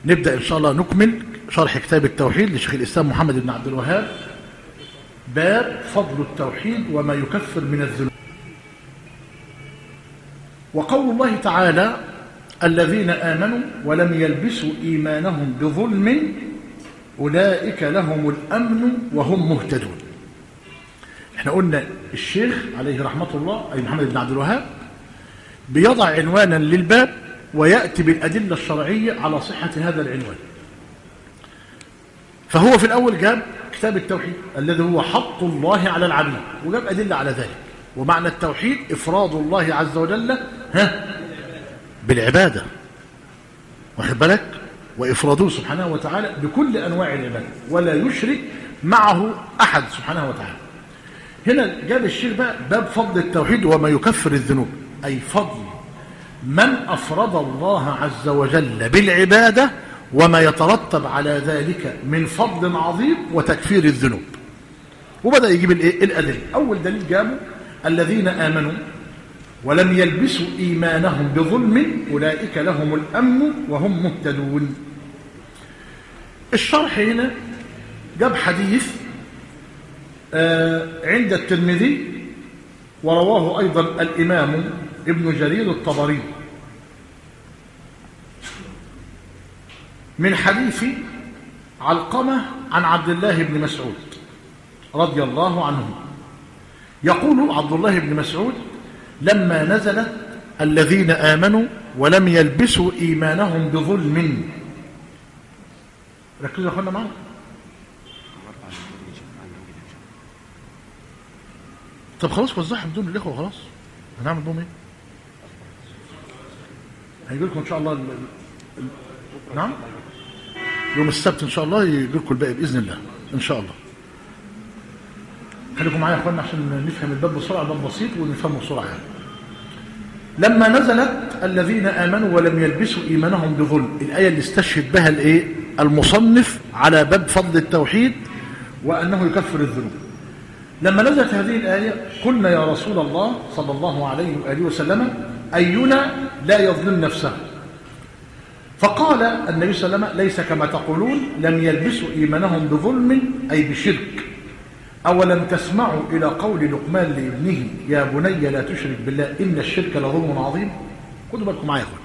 نبدأ إن شاء الله نكمل شرح كتاب التوحيد لشيخ الإسلام محمد بن عبد الوهاب باب فضل التوحيد وما يكفر من الذنوب وقول الله تعالى الذين آمنوا ولم يلبسوا إيمانهم بظلم أولئك لهم الأمن وهم مهتدون احنا قلنا الشيخ عليه رحمة الله أي محمد بن عبد الوهاب بيضع عنوانا للباب ويأتي بالأدلة الشرعية على صحة هذا العنوان فهو في الأول جاب كتاب التوحيد الذي هو حق الله على العبيد وجاب أدلة على ذلك ومعنى التوحيد إفراد الله عز وجل ها بالعبادة واخد بالك وإفراده سبحانه وتعالى بكل أنواع العبادة ولا يشرك معه أحد سبحانه وتعالى هنا جاب الشيخ بقى باب فضل التوحيد وما يكفر الذنوب أي فضل من أفرد الله عز وجل بالعبادة وما يترتب على ذلك من فضل عظيم وتكفير الذنوب وبدأ يجيب الايه الأدلة أول دليل جابه الذين آمنوا ولم يلبسوا إيمانهم بظلم أولئك لهم الأمن وهم مهتدون الشرح هنا جاب حديث عند الترمذي ورواه أيضا الإمام ابن جرير الطبري من حديث علقمة عن عبد الله بن مسعود رضي الله عنه يقول عبد الله بن مسعود لما نزلت الذين آمنوا ولم يلبسوا إيمانهم بظلم ركزوا يا أخوانا معنا طب خلاص وزعهم بدون الإخوة خلاص هنعمل بهم إيه هيجي لكم إن شاء الله ال... ال... نعم يوم السبت إن شاء الله يجي لكم الباقي بإذن الله إن شاء الله خليكم معايا يا اخوانا عشان نفهم الباب بسرعه باب بسيط ونفهمه بسرعه يعني. لما نزلت الذين امنوا ولم يلبسوا ايمانهم بظلم الايه اللي استشهد بها الايه المصنف على باب فضل التوحيد وانه يكفر الذنوب لما نزلت هذه الايه قلنا يا رسول الله صلى الله عليه واله وسلم اينا لا يظلم نفسه فقال النبي صلى الله عليه وسلم ليس كما تقولون لم يلبسوا ايمانهم بظلم اي بشرك أولم تسمعوا إلى قول لقمان لابنه يا بني لا تشرك بالله إن الشرك لظلم عظيم خدوا بالكم معايا يا اخوان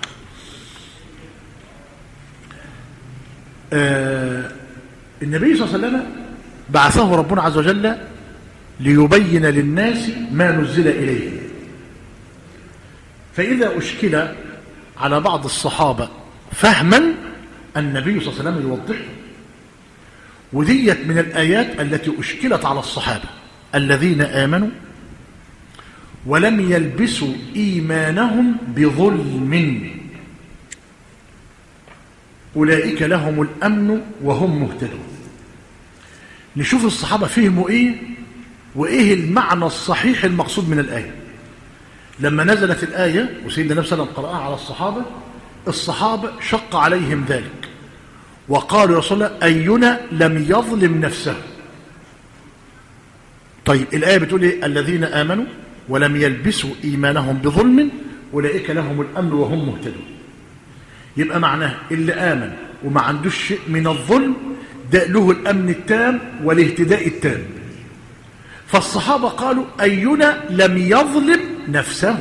آه النبي صلى الله عليه وسلم بعثه ربنا عز وجل ليبين للناس ما نزل إليه فإذا أشكل على بعض الصحابة فهما النبي صلى الله عليه وسلم يوضحه وديت من الآيات التي أشكلت على الصحابة الذين آمنوا ولم يلبسوا إيمانهم بظلم أولئك لهم الأمن وهم مهتدون نشوف الصحابة فهموا إيه وإيه المعنى الصحيح المقصود من الآية لما نزلت الآية وسيدنا النبي صلى الله عليه وسلم قرأها على الصحابة الصحابة شق عليهم ذلك وقالوا يا رسول الله أينا لم يظلم نفسه طيب الآية بتقول إيه الذين آمنوا ولم يلبسوا إيمانهم بظلم أولئك لهم الأمن وهم مهتدون يبقى معناه اللي آمن وما عندوش شيء من الظلم ده له الأمن التام والاهتداء التام فالصحابة قالوا أينا لم يظلم نفسه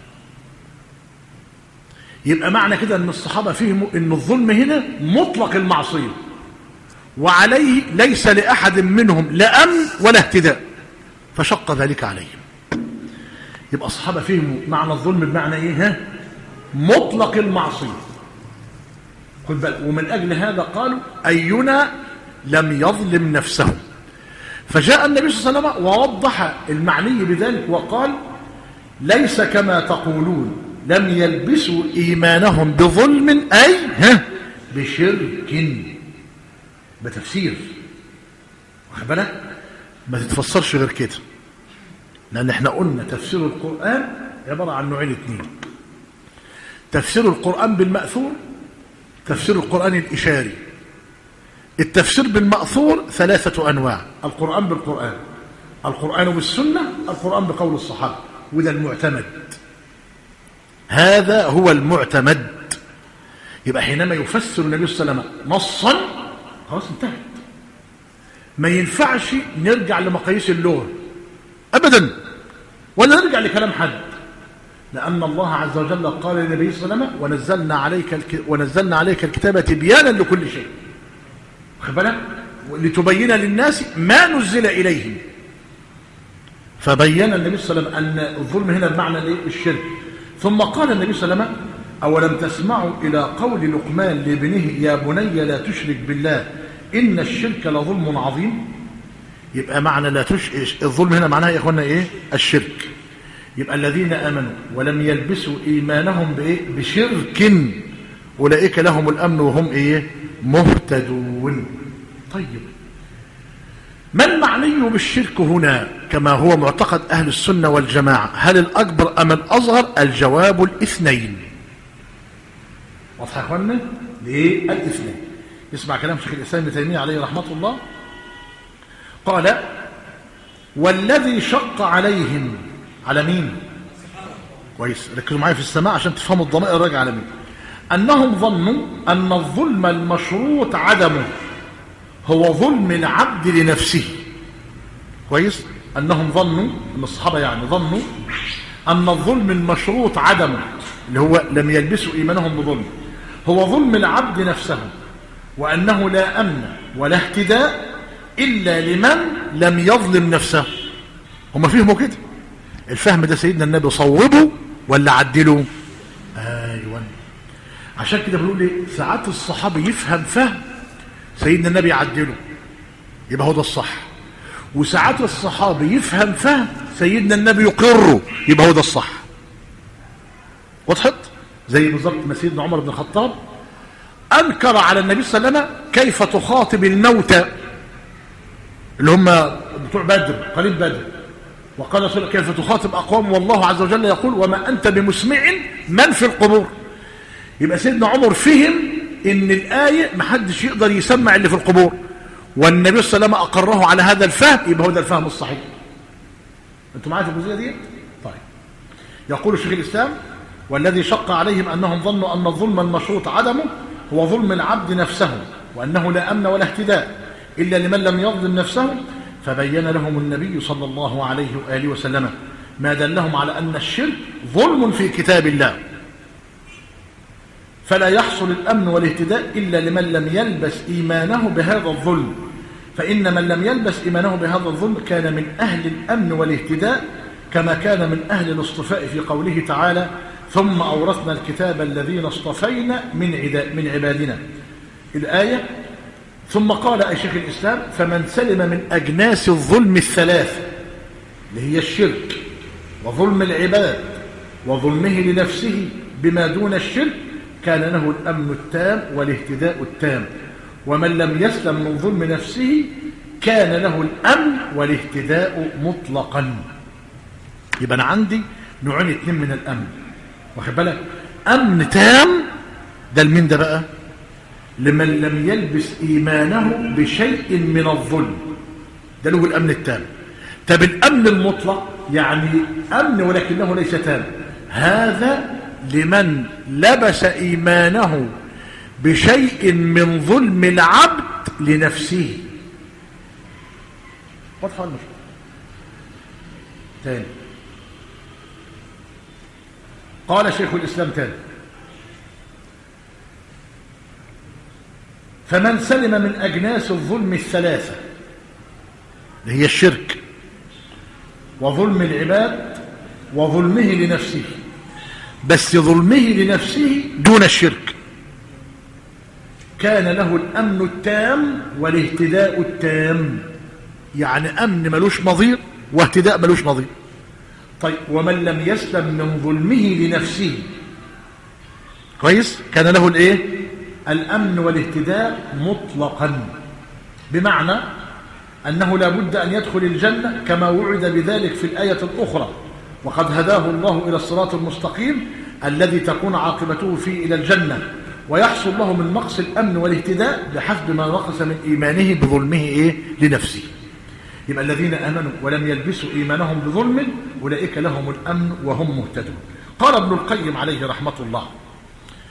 يبقى معنى كده ان الصحابة فهموا ان الظلم هنا مطلق المعصية وعليه ليس لأحد منهم لا أمن ولا اهتداء فشق ذلك عليهم يبقى الصحابة فهموا معنى الظلم بمعنى ايه ها مطلق المعصية خد بالك ومن أجل هذا قالوا أينا لم يظلم نفسه فجاء النبي صلى الله عليه وسلم ووضح المعني بذلك وقال ليس كما تقولون لم يلبسوا إيمانهم بظلم أي ها بشرك بتفسير واخد بالك ما تتفسرش غير كده لأن احنا قلنا تفسير القرآن عبارة عن نوعين اثنين تفسير القرآن بالمأثور تفسير القرآن الإشاري التفسير بالمأثور ثلاثة أنواع القرآن بالقرآن القرآن بالسنة القرآن بقول الصحابة وده المعتمد هذا هو المعتمد يبقى حينما يفسر النبي صلى الله عليه وسلم نصا خلاص انتهت ما ينفعش نرجع لمقاييس اللغة أبدا ولا نرجع لكلام حد لأن الله عز وجل قال للنبي صلى الله عليه وسلم ونزلنا عليك الك... ونزلنا عليك الكتاب تبيانا لكل شيء واخد بالك لتبين للناس ما نزل إليهم فبين النبي صلى الله عليه وسلم أن الظلم هنا بمعنى الشرك ثم قال النبي صلى الله عليه وسلم أولم تسمعوا إلى قول لقمان لابنه يا بني لا تشرك بالله إن الشرك لظلم عظيم يبقى معنى لا تش... الظلم هنا معناها يا إخوانا إيه الشرك يبقى الذين آمنوا ولم يلبسوا إيمانهم بإيه بشرك أولئك لهم الأمن وهم إيه مهتدون طيب ما المعني بالشرك هنا كما هو معتقد أهل السنة والجماعة هل الأكبر أم الأصغر الجواب الاثنين واضح يا أخوانا ليه الاثنين اسمع كلام شيخ الإسلام ابن تيمية عليه رحمة الله قال والذي شق عليهم على مين كويس ركزوا معايا في السماع عشان تفهموا الضمائر الراجع على مين أنهم ظنوا أن الظلم المشروط عدمه هو ظلم العبد لنفسه كويس أنهم ظنوا أن الصحابة يعني ظنوا أن الظلم المشروط عدمه اللي هو لم يلبسوا إيمانهم بظلم هو ظلم العبد نفسه وأنه لا أمن ولا اهتداء إلا لمن لم يظلم نفسه هم فهموا كده الفهم ده سيدنا النبي صوبه ولا عدله ايوه عشان كده بنقول ايه ساعات الصحابي يفهم فهم سيدنا النبي يعدله يبقى هو ده الصح وساعات الصحابي يفهم فهم سيدنا النبي يقره يبقى هو ده الصح وضحت زي بالظبط ما سيدنا عمر بن الخطاب انكر على النبي صلى الله عليه وسلم كيف تخاطب الموتى اللي هم بتوع بدر قليل بدر وقال رسول الله كيف تخاطب أقوام والله عز وجل يقول وما أنت بمسمع من في القبور يبقى سيدنا عمر فهم ان الآية محدش يقدر يسمع اللي في القبور والنبي صلى الله عليه وسلم أقره على هذا الفهم يبقى هو ده الفهم الصحيح انتوا معايا في الجزئية دي طيب يقول شيخ الإسلام والذي شق عليهم أنهم ظنوا أن الظلم المشروط عدمه هو ظلم العبد نفسه وأنه لا أمن ولا اهتداء إلا لمن لم يظلم نفسه فبين لهم النبي صلى الله عليه وآله وسلم ما دلهم على أن الشرك ظلم في كتاب الله فلا يحصل الأمن والاهتداء إلا لمن لم يلبس إيمانه بهذا الظلم فإن من لم يلبس إيمانه بهذا الظلم كان من أهل الأمن والاهتداء كما كان من أهل الاصطفاء في قوله تعالى ثم أورثنا الكتاب الذين اصطفينا من, من عبادنا الآية ثم قال أي شيخ الإسلام فمن سلم من أجناس الظلم الثلاث اللي هي الشرك وظلم العباد وظلمه لنفسه بما دون الشرك كان له الأمن التام والاهتداء التام ومن لم يسلم من ظلم نفسه كان له الأمن والاهتداء مطلقا يبقى أنا عندي نوعين اتنين من الأمن واخد بالك أمن تام ده المين ده بقى لمن لم يلبس إيمانه بشيء من الظلم ده له الأمن التام طب الأمن المطلق يعني أمن ولكنه ليس تام هذا لمن لبس إيمانه بشيء من ظلم العبد لنفسه واضحة ولا تاني قال شيخ الإسلام تاني فمن سلم من أجناس الظلم الثلاثة اللي هي الشرك وظلم العباد وظلمه لنفسه بس ظلمه لنفسه دون الشرك كان له الأمن التام والاهتداء التام يعني أمن ملوش نظير واهتداء ملوش نظير طيب ومن لم يسلم من ظلمه لنفسه كويس كان له الايه الأمن والاهتداء مطلقا بمعنى أنه لا بد أن يدخل الجنة كما وعد بذلك في الآية الأخرى وقد هداه الله إلى الصراط المستقيم الذي تكون عاقبته فيه إلى الجنة ويحصل له من نقص الأمن والاهتداء بحسب ما نقص من إيمانه بظلمه إيه لنفسه يبقى الذين آمنوا ولم يلبسوا إيمانهم بظلم أولئك لهم الأمن وهم مهتدون قال ابن القيم عليه رحمة الله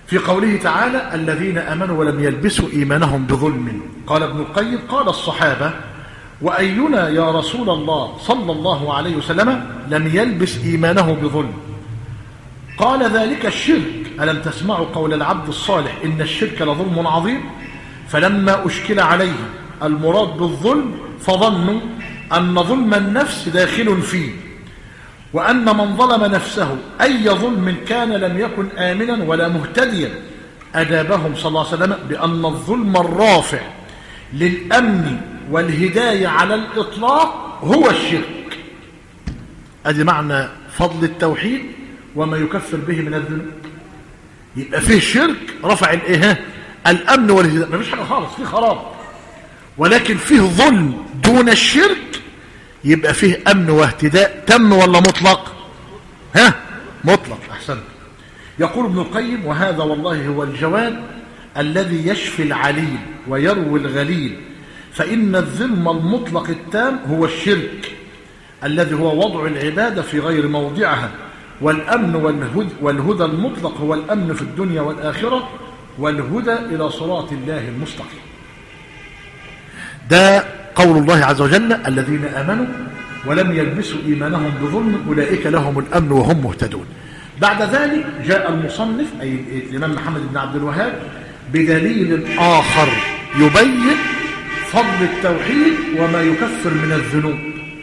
في قوله تعالى الذين امنوا ولم يلبسوا ايمانهم بظلم قال ابن القيم قال الصحابه واينا يا رسول الله صلى الله عليه وسلم لم يلبس ايمانه بظلم قال ذلك الشرك ألم تسمعوا قول العبد الصالح إن الشرك لظلم عظيم فلما أشكل عليه المراد بالظلم فظنوا أن ظلم النفس داخل فيه وأن من ظلم نفسه أي ظلم كان لم يكن آمنا ولا مهتديا أجابهم صلى الله عليه وسلم بأن الظلم الرافع للأمن والهداية على الإطلاق هو الشرك أدي معنى فضل التوحيد وما يكفر به من الذنوب يبقى فيه شرك رفع الايه الامن والهدايه مفيش حاجه خالص فيه خراب ولكن فيه ظلم دون الشرك يبقى فيه امن واهتداء تم ولا مطلق ها مطلق احسنت يقول ابن القيم وهذا والله هو الجواد الذي يشفي العليل ويروي الغليل فإن الظلم المطلق التام هو الشرك الذي هو وضع العبادة في غير موضعها والأمن والهدى, والهدى المطلق هو الأمن في الدنيا والآخرة والهدى إلى صراط الله المستقيم ده قول الله عز وجل الذين آمنوا ولم يلبسوا إيمانهم بظلم أولئك لهم الأمن وهم مهتدون بعد ذلك جاء المصنف أي الإمام محمد بن عبد الوهاب بدليل آخر يبين فضل التوحيد وما يكفر من الذنوب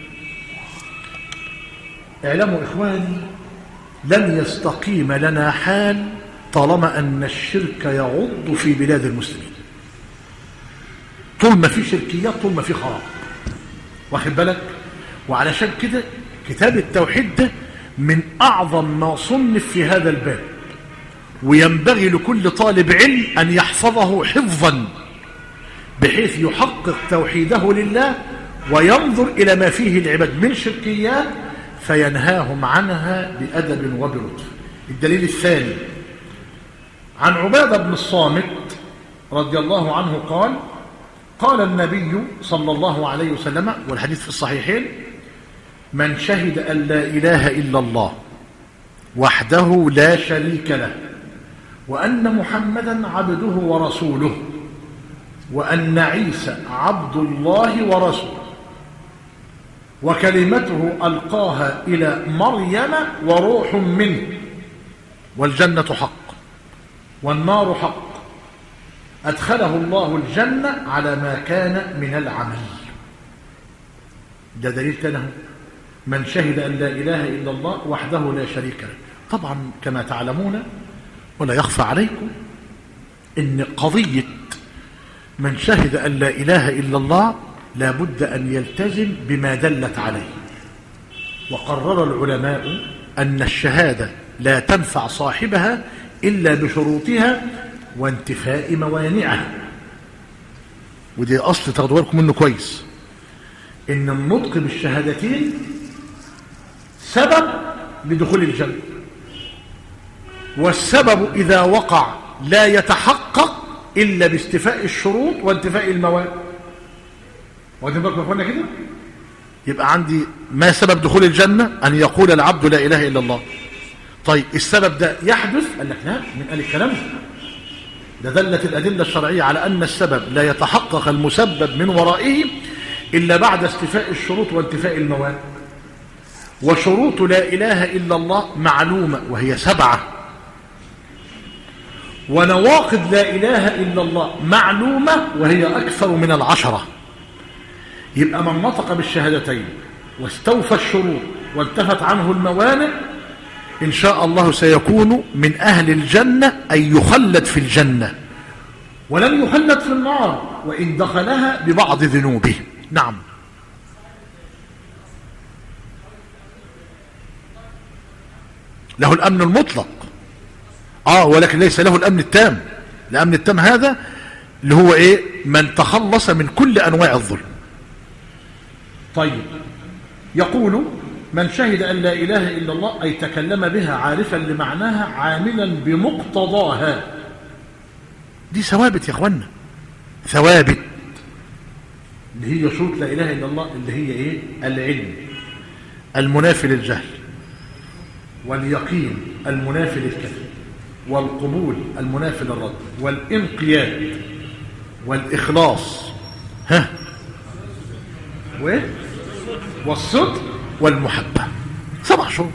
اعلموا إخواني لن يستقيم لنا حال طالما أن الشرك يعض في بلاد المسلمين طول ما في شركيات طول ما في خراب واخد بالك وعلشان كده كتاب التوحيد ده من أعظم ما صنف في هذا الباب وينبغي لكل طالب علم أن يحفظه حفظا بحيث يحقق توحيده لله وينظر إلى ما فيه العباد من شركيات فينهاهم عنها بأدب وبلطف الدليل الثاني عن عبادة بن الصامت رضي الله عنه قال قال النبي صلى الله عليه وسلم والحديث في الصحيحين من شهد أن لا إله إلا الله وحده لا شريك له وأن محمدا عبده ورسوله وأن عيسى عبد الله ورسوله وكلمته ألقاها إلى مريم وروح منه والجنة حق والنار حق أدخله الله الجنة على ما كان من العمل ده دليل تاني من شهد أن لا إله إلا الله وحده لا شريك له طبعا كما تعلمون ولا يخفى عليكم إن قضية من شهد أن لا إله إلا الله لا بد أن يلتزم بما دلت عليه وقرر العلماء أن الشهادة لا تنفع صاحبها إلا بشروطها وانتفاء موانعها ودي أصل تاخدوا بالكم منه كويس إن النطق بالشهادتين سبب لدخول الجنة والسبب إذا وقع لا يتحقق إلا باستفاء الشروط وانتفاء الموانع واخدين بالكم يا اخوانا كده يبقى عندي ما سبب دخول الجنة أن يقول العبد لا إله إلا الله طيب السبب ده يحدث قال لك لا من قال الكلام ده دلت الأدلة الشرعية على أن السبب لا يتحقق المسبب من ورائه إلا بعد استفاء الشروط وانتفاء الموانع وشروط لا إله إلا الله معلومة وهي سبعة ونواقض لا إله إلا الله معلومة وهي أكثر من العشرة يبقى من نطق بالشهادتين واستوفى الشروط وانتفت عنه الموانع إن شاء الله سيكون من أهل الجنة أي يخلد في الجنة ولم يخلد في النار وإن دخلها ببعض ذنوبه نعم له الأمن المطلق آه ولكن ليس له الأمن التام الأمن التام هذا اللي هو إيه من تخلص من كل أنواع الظلم طيب يقول من شهد أن لا إله إلا الله أي تكلم بها عارفا لمعناها عاملا بمقتضاها دي ثوابت يا أخوانا ثوابت اللي هي شروط لا إله إلا الله اللي هي إيه العلم المنافي للجهل واليقين المنافي للكذب والقبول المنافي للرد والانقياد والإخلاص ها وايه والصدق والمحبة سبع شروط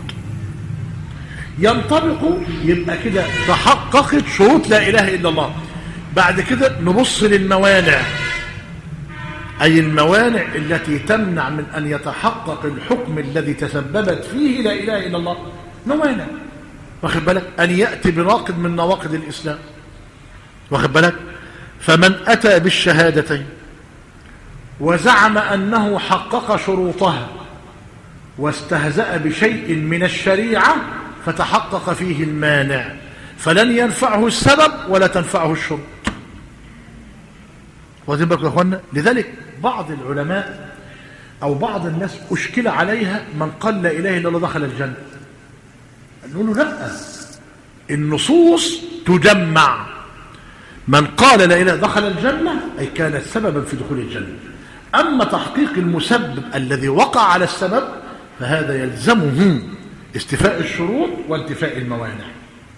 ينطبق يبقى كده تحققت شروط لا إله إلا الله بعد كده نبص للموانع أي الموانع التي تمنع من أن يتحقق الحكم الذي تسببت فيه لا إله إلا الله موانع واخد بالك أن يأتي بناقض من نواقض الإسلام واخد بالك فمن أتى بالشهادتين وزعم أنه حقق شروطها واستهزأ بشيء من الشريعة فتحقق فيه المانع فلن ينفعه السبب ولا تنفعه الشروط واخدين بالكم يا اخوانا لذلك بعض العلماء او بعض الناس اشكل عليها من قال لا اله الا الله دخل الجنه نقول له لا النصوص تجمع من قال لا اله دخل الجنه اي كانت سببا في دخول الجنه اما تحقيق المسبب الذي وقع على السبب فهذا يلزمه استفاء الشروط وانتفاء الموانع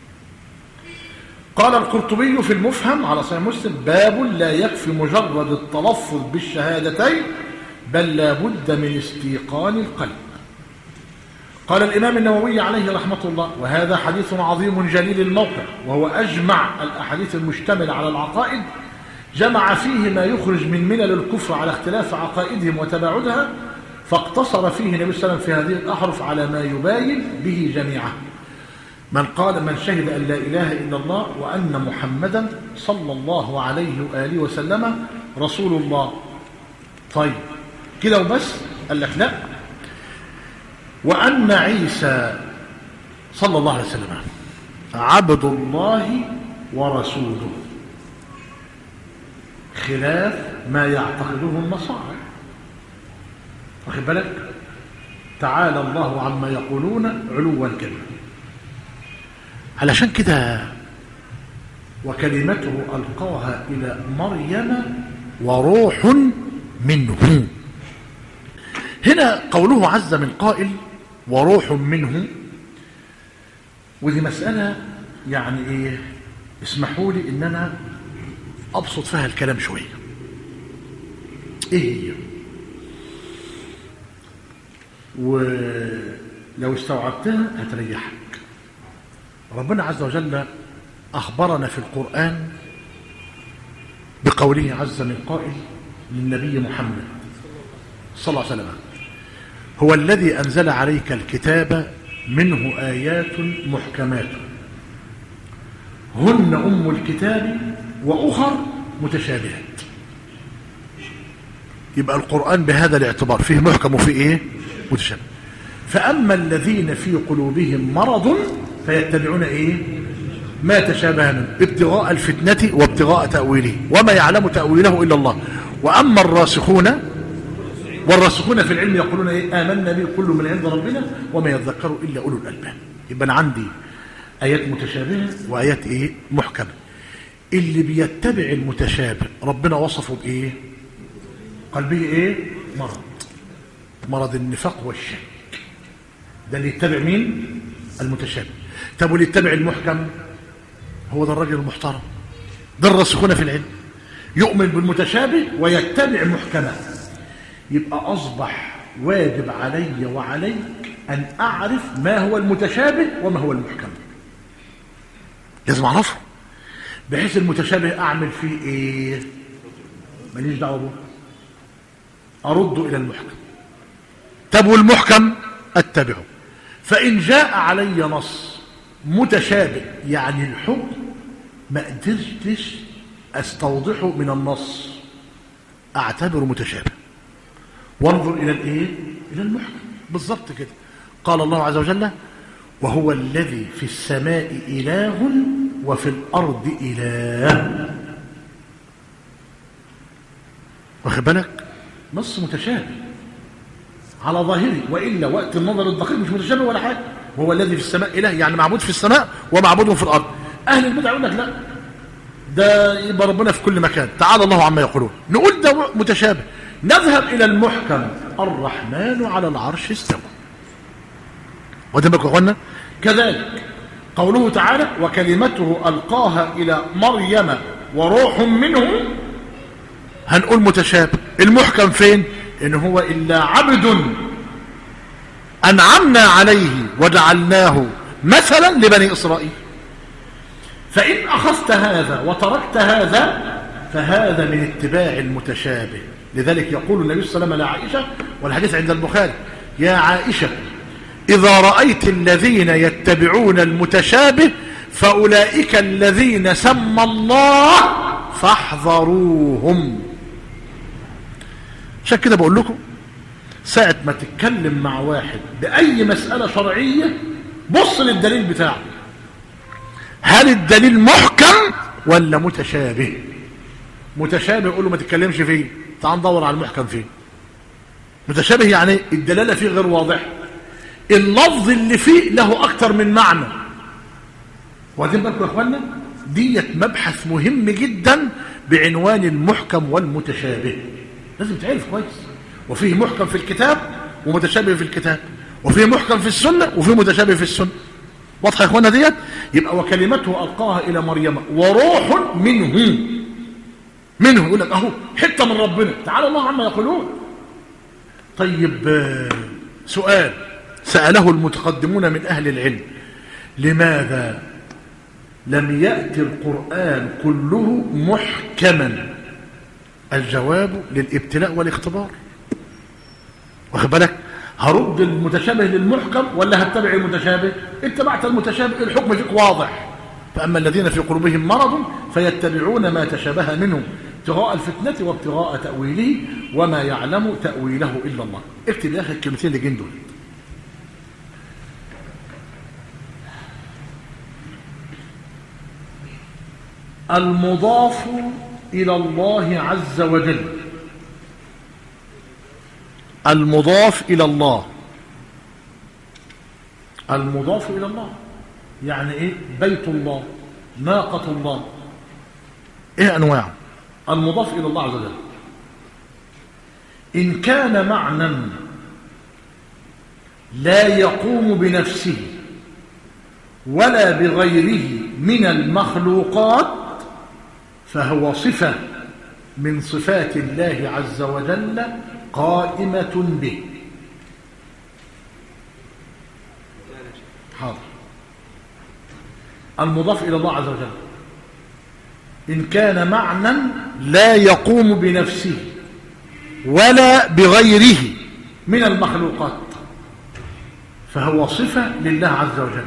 قال القرطبي في المفهم على صحيح مسلم باب لا يكفي مجرد التلفظ بالشهادتين بل لا بد من استيقان القلب قال الإمام النووي عليه رحمة الله وهذا حديث عظيم جليل الموقع وهو أجمع الأحاديث المشتملة على العقائد جمع فيه ما يخرج من ملل الكفر على اختلاف عقائدهم وتباعدها فاقتصر فيه النبي صلى الله عليه وسلم في هذه الأحرف على ما يباين به جميعه من قال من شهد أن لا إله إلا الله وأن محمدا صلى الله عليه وآله وسلم رسول الله طيب كده وبس قال لك لا وأن عيسى صلى الله عليه وسلم عبد الله ورسوله خلاف ما يعتقده النصارى واخد بالك تعالى الله عما يقولون علوا كبيرا علشان كده وكلمته ألقاها إلى مريم وروح منه هنا قوله عز من قائل وروح منه ودي مسألة يعني إيه اسمحوا لي إن أنا أبسط فيها الكلام شوية إيه هي ولو استوعبتها هتريحك ربنا عز وجل أخبرنا في القرآن بقوله عز من قائل للنبي محمد صلى الله عليه وسلم هو الذي أنزل عليك الكتاب منه آيات محكمات هن أم الكتاب وأخر متشابهات يبقى القرآن بهذا الاعتبار فيه محكم وفيه إيه متشابه فأما الذين في قلوبهم مرض فيتبعون ايه ما تشابه منه ابتغاء الفتنة وابتغاء تأويله وما يعلم تأويله إلا الله وأما الراسخون والراسخون في العلم يقولون ايه آمنا به كل من عند ربنا وما يذكر إلا أولو الألباب يبقى أنا عندي آيات متشابهة وآيات ايه محكمة اللي بيتبع المتشابه ربنا وصفه بإيه قلبه ايه مرض مرض النفاق والشك ده اللي يتبع مين المتشابه طب واللي يتبع المحكم هو ده الرجل المحترم ده الراسخون في العلم يؤمن بالمتشابه ويتبع محكمه يبقى أصبح واجب علي وعليك أن أعرف ما هو المتشابه وما هو المحكم لازم أعرفه بحيث المتشابه أعمل فيه إيه ماليش دعوة به أرد إلى المحكم طب والمحكم أتبعه فإن جاء علي نص متشابه يعني الحكم ما قدرتش استوضحه من النص اعتبره متشابه وانظر الى الايه الى المحكم بالضبط كده قال الله عز وجل وهو الذي في السماء اله وفي الارض اله واخد بالك نص متشابه على ظاهره والا وقت النظر الدقيق مش متشابه ولا حاجه وهو الذي في السماء اله يعني معبود في السماء ومعبود في الارض اهل البدع يقول لك لا ده يبقى ربنا في كل مكان تعالى الله عما يقولون نقول ده متشابه نذهب الى المحكم الرحمن على العرش استوى وده بقى اخوانا كذلك قوله تعالى وكلمته ألقاها إلى مريم وروح منه هنقول متشابه المحكم فين إن هو إلا عبد أنعمنا عليه وجعلناه مثلا لبني إسرائيل فإن أخذت هذا وتركت هذا فهذا من اتباع المتشابه لذلك يقول النبي صلى الله عليه وسلم لعائشة والحديث عند البخاري يا عائشة إذا رأيت الذين يتبعون المتشابه فأولئك الذين سمى الله فاحذروهم عشان كده بقول لكم ساعة ما تتكلم مع واحد بأي مسألة شرعية بص للدليل بتاعه هل الدليل محكم ولا متشابه متشابه يقول له ما تتكلمش فيه تعال ندور على المحكم فيه متشابه يعني الدلالة فيه غير واضح اللفظ اللي فيه له أكتر من معنى واخدين بالكم يا اخوانا ديت مبحث مهم جدا بعنوان المحكم والمتشابه لازم تعرف كويس وفيه محكم في الكتاب ومتشابه في الكتاب وفيه محكم في السنة وفيه متشابه في السنة واضحة يا اخوانا ديت يبقى وكلمته ألقاها إلى مريم وروح منه منه يقول لك أهو حتة من ربنا تعالى الله عما يقولون طيب سؤال سأله المتقدمون من أهل العلم لماذا لم يأتي القرآن كله محكما الجواب للابتلاء والاختبار واخد بالك هرد المتشابه للمحكم ولا هتبع المتشابه اتبعت المتشابه الحكم فيك واضح فأما الذين في قلوبهم مرض فيتبعون ما تشابه منه ابتغاء الفتنة وابتغاء تأويله وما يعلم تأويله إلا الله اكتب يا أخي الكلمتين اللي جين دول المضاف إلى الله عز وجل المضاف إلى الله المضاف إلى الله يعني إيه بيت الله ناقة الله إيه أنواعه المضاف إلى الله عز وجل إن كان معنى لا يقوم بنفسه ولا بغيره من المخلوقات فهو صفة من صفات الله عز وجل قائمة به حاضر المضاف إلى الله عز وجل إن كان معنى لا يقوم بنفسه ولا بغيره من المخلوقات فهو صفة لله عز وجل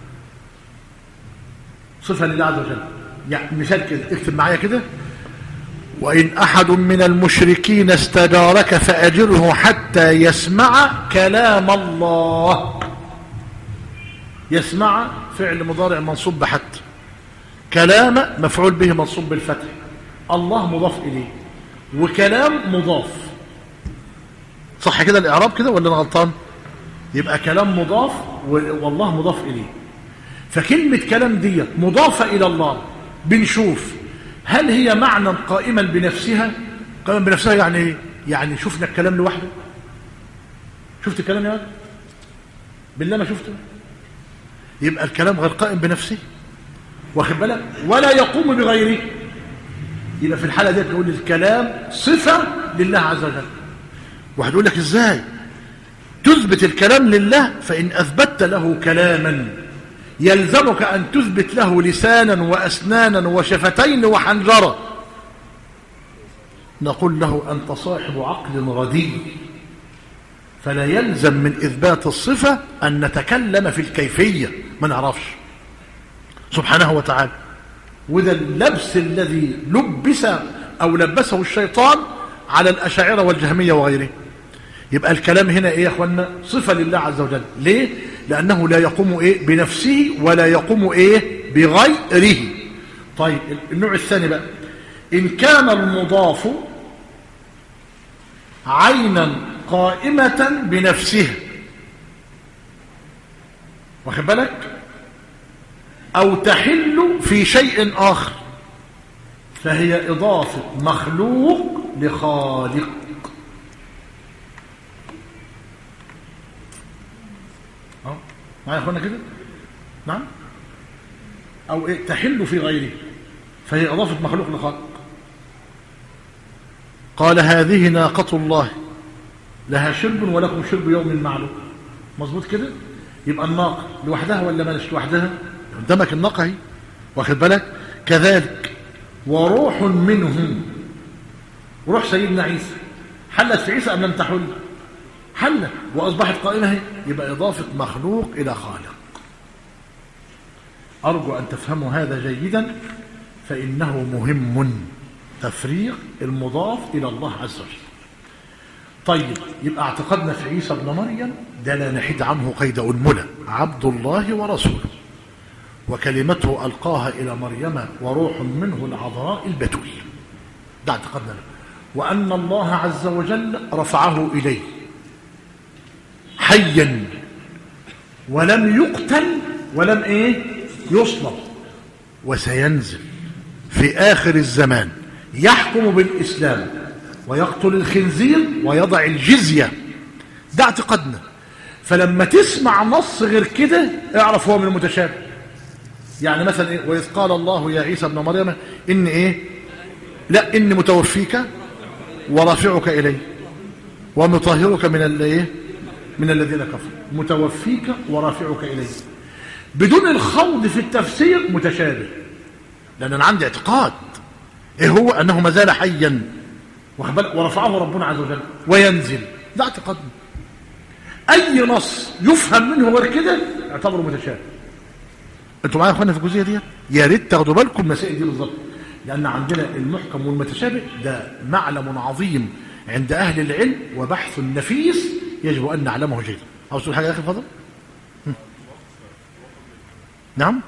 صفة لله عز وجل يعني مثال كده اكتب معايا كده وإن أحد من المشركين استجارك فأجره حتى يسمع كلام الله يسمع فعل مضارع منصوب بحتى كلام مفعول به منصوب بالفتح الله مضاف إليه وكلام مضاف صح كده الإعراب كده ولا أنا غلطان يبقى كلام مضاف والله مضاف إليه فكلمة كلام ديت مضافة إلى الله بنشوف هل هي معنى قائما بنفسها قائما بنفسها يعني ايه يعني شفنا الكلام لوحده شفت الكلام يا ولد بالله ما شفته يبقى الكلام غير قائم بنفسه واخد بالك ولا يقوم بغيره يبقى في الحاله ديت نقول الكلام صفه لله عز وجل واحد يقول لك ازاي تثبت الكلام لله فان اثبتت له كلاما يلزمك أن تثبت له لسانا وأسنانا وشفتين وحنجرة نقول له أنت صاحب عقل ردي فلا يلزم من إثبات الصفة أن نتكلم في الكيفية ما نعرفش سبحانه وتعالى وده اللبس الذي لبس أو لبسه الشيطان على الأشاعرة والجهمية وغيره يبقى الكلام هنا ايه يا اخوانا صفه لله عز وجل ليه لانه لا يقوم ايه بنفسه ولا يقوم ايه بغيره طيب النوع الثاني بقى ان كان المضاف عينا قائمه بنفسها واخد بالك او تحل في شيء اخر فهي اضافه مخلوق لخالق معايا يا اخوانا كده نعم أو إيه تحل في غيره فهي إضافة مخلوق لخلق قال هذه ناقة الله لها شرب ولكم شرب يوم معلوم مظبوط كده يبقى الناقة لوحدها ولا مالش لوحدها قدامك الناقة اهي واخد بالك كذلك وروح منهم روح سيدنا عيسى حلت في عيسى أم لم تحل حلت وأصبحت قائمة اهي يبقى إضافة مخلوق إلى خالق أرجو أن تفهموا هذا جيدا فإنه مهم تفريق المضاف إلى الله عز وجل طيب يبقى اعتقدنا في عيسى ابن مريم ده لا نحيد عنه قيد أنملة عبد الله ورسوله وكلمته ألقاها إلى مريم وروح منه العذراء البتول ده اعتقدنا له وأن الله عز وجل رفعه إليه حيا ولم يقتل ولم ايه يصلب وسينزل في آخر الزمان يحكم بالإسلام ويقتل الخنزير ويضع الجزية ده اعتقادنا فلما تسمع نص غير كده اعرف هو من المتشابه يعني مثلا ايه وإذ قال الله يا عيسى ابن مريم إن ايه لا إني متوفيك ورافعك إلي ومطهرك من الايه من الذين كفروا متوفيك ورافعك إلي بدون الخوض في التفسير متشابه لأن أنا عندي اعتقاد إيه هو أنه ما زال حيا ورفعه ربنا عز وجل وينزل ده اعتقادنا أي نص يفهم منه غير كده اعتبره متشابه انتوا معايا يا اخوانا في الجزئيه دي يا ريت تاخدوا بالكم المسائل دي بالظبط لان عندنا المحكم والمتشابه ده معلم عظيم عند اهل العلم وبحث نفيس يجب ان نعلمه جيدا عاوز تقول حاجه يا اخي فضل نعم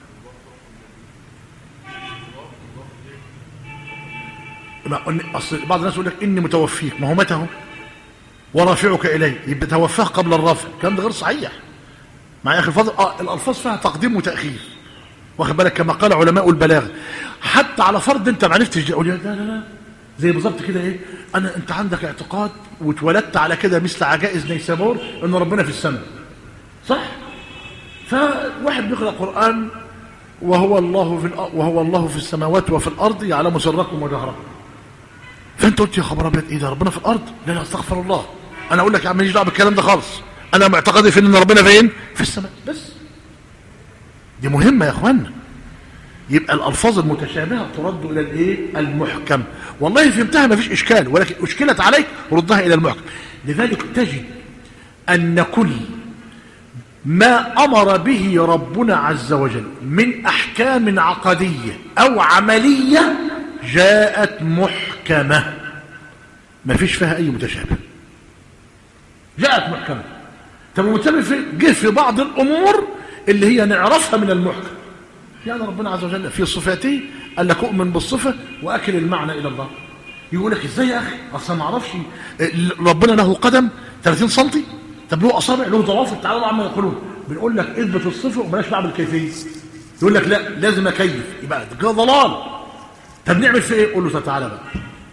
أصل بعض الناس يقول لك إني متوفيك ما هو متى هو ورافعك إليه يبقى توفاه قبل الرفع الكلام ده غير صحيح مع يا أخي الفضل آه الألفاظ فيها تقديم وتأخير واخد بالك كما قال علماء البلاغة حتى على فرض أنت ما عرفتش تقول لا لا لا زي بالظبط كده إيه أنا أنت عندك اعتقاد واتولدت على كده مثل عجائز نيسابور إن ربنا في السماء صح فواحد بيقرأ قرآن وهو الله في وهو الله في السماوات وفي الأرض يعلم سركم وجهركم فانت قلت يا خبر ابيض ايه ده ربنا في الارض لا لا استغفر الله انا اقول لك يا عم ماليش دعوه بالكلام ده خالص انا معتقدي في ان ربنا فين في السماء بس دي مهمه يا اخوانا يبقى الالفاظ المتشابهه ترد الى الايه المحكم والله فهمتها ما فيش اشكال ولكن اشكلت عليك ردها الى المحكم لذلك تجد ان كل ما امر به ربنا عز وجل من احكام عقديه او عمليه جاءت محكمة ما فيش فيها أي متشابه جاءت محكمة طب المتشابه في جه في بعض الأمور اللي هي نعرفها من المحكم يعني ربنا عز وجل في صفاته قال لك أؤمن بالصفة وأكل المعنى إلى الله يقول لك ازاي يا أخي أصلا ما أعرفش ربنا له قدم 30 سنتي طب له أصابع له ضوافر تعالوا عما يقولون بنقول لك اثبت الصفة وبلاش نعمل كيفية يقول لك لا لازم أكيف يبقى ده ضلال طب نعمل في ايه قول له تعالى بقى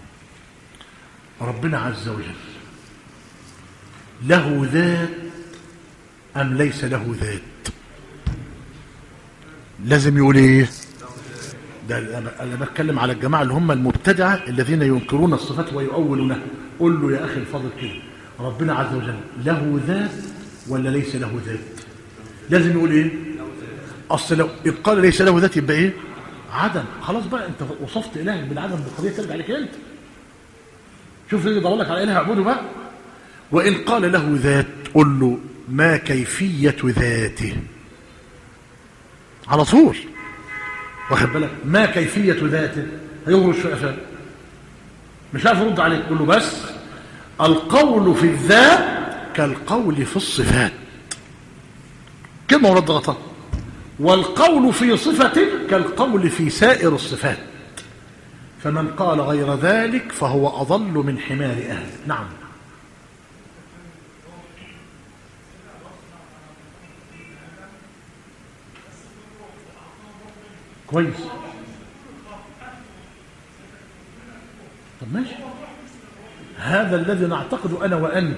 ربنا عز وجل له ذات ام ليس له ذات لازم يقول ايه ده انا بتكلم على الجماعه اللي هم المبتدعه الذين ينكرون الصفات ويؤولونها قول له يا اخي الفاضل كده ربنا عز وجل له ذات ولا ليس له ذات لازم يقول ايه اصل لو قال ليس له ذات يبقى ايه عدم خلاص بقى انت وصفت الهك بالعدم بالقضيه ترجع لك انت شوف اللي يدور لك على اله اعبده بقى وان قال له ذات قل له ما كيفيه ذاته على طول واخد بالك ما كيفيه ذاته هيغرش في قفاه مش عارف يرد عليك قول له بس القول في الذات كالقول في الصفات كلمه ورد غطاء والقول في صفة كالقول في سائر الصفات فمن قال غير ذلك فهو أضل من حمار أهل نعم كويس طب ماشي هذا الذي نعتقد أنا وأنت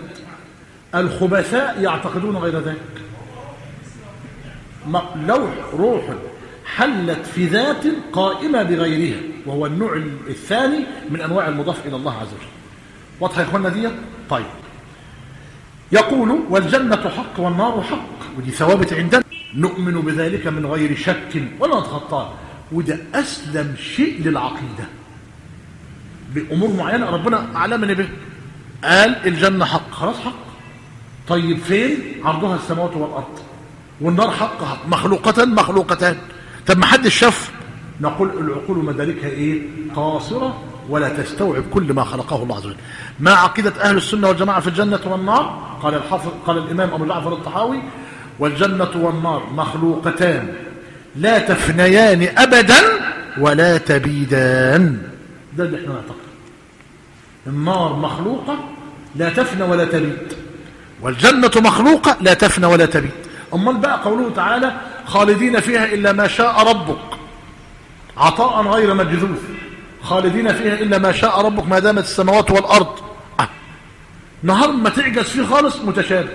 الخبثاء يعتقدون غير ذلك لوح روح حلت في ذات قائمة بغيرها وهو النوع الثاني من أنواع المضاف إلى الله عز وجل واضح يا إخوانا دي طيب يقول والجنة حق والنار حق ودي ثوابت عندنا نؤمن بذلك من غير شك ولا نتخطاه وده أسلم شيء للعقيدة بأمور معينة ربنا أعلمنا به قال الجنة حق خلاص حق طيب فين عرضها السماوات والأرض والنار حق حق مخلوقتان مخلوقتان طب ما حدش شاف نقول العقول مداركها ايه قاصرة ولا تستوعب كل ما خلقه الله عز وجل ما عقيدة أهل السنة والجماعة في الجنة والنار قال الحافظ قال الإمام أبو جعفر الطحاوي والجنة والنار مخلوقتان لا تفنيان أبدا ولا تبيدان ده اللي احنا نعتقد النار مخلوقة لا تفنى ولا تبيد والجنة مخلوقة لا تفنى ولا تبيد أمال بقى قوله تعالى خالدين فيها إلا ما شاء ربك عطاء غير مجذوذ خالدين فيها إلا ما شاء ربك ما دامت السماوات والأرض آه. نهار ما تعجز فيه خالص متشابه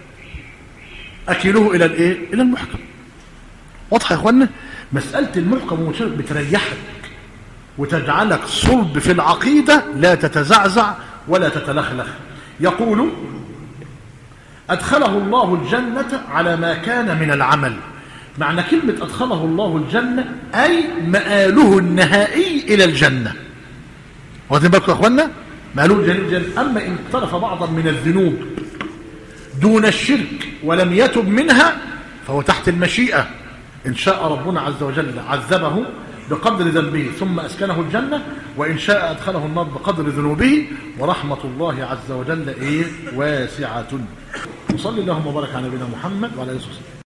أكله إلى الإيه؟ إلى المحكم واضح يا إخوانا مسألة المحكم والمتشابه بتريحك وتجعلك صلب في العقيدة لا تتزعزع ولا تتلخلخ يقول أدخله الله الجنة على ما كان من العمل معنى كلمة أدخله الله الجنة أي مآله النهائي إلى الجنة واخدين بالكم يا أخوانا مآله الجنة أما إن اقترف بعضا من الذنوب دون الشرك ولم يتب منها فهو تحت المشيئة إن شاء ربنا عز وجل عذبه بقدر ذنبه ثم أسكنه الجنة وإن شاء أدخله النار بقدر ذنوبه ورحمة الله عز وجل إيه واسعة وصلي اللهم وبارك على نبينا محمد وعلى آله وصحبه